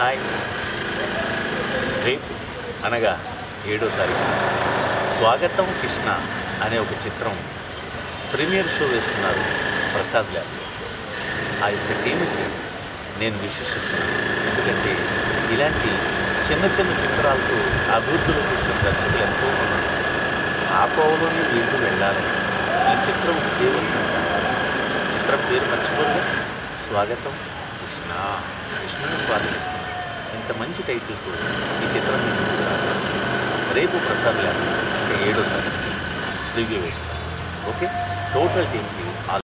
Hi రేపు అనగా ఏడో తారీఖు స్వాగతం కృష్ణ అనే ఒక చిత్రం ప్రీమియర్ షో వేస్తున్నారు ప్రసాద్ ల్యాబ్ ఆ యొక్క టీంకి నేను విశ్వసిస్తున్నాను ఎందుకంటే ఇలాంటి చిన్న చిన్న చిత్రాలతో అభివృద్ధిలో కూర్చున్న దర్శకులు ఎంతో మంది ఉన్నారు. ఆ కోవలోనే వీళ్ళు వెళ్ళాలి ఈ చిత్రం విజయవంతం చిత్రం పేరు మర్చిపోలే స్వాగతం కృష్ణ కృష్ణుని స్వాగతిస్తుంది ఇంత మంచి టైటిల్తో ఈ చిత్రం మీ ముందుకు రావాలి. రేపు ప్రసాద్ ల్యాబ్ అంటే ఏడో తారీఖు రివ్యూ వేస్తాను ఓకే టోటల్ టీంకి ఆల్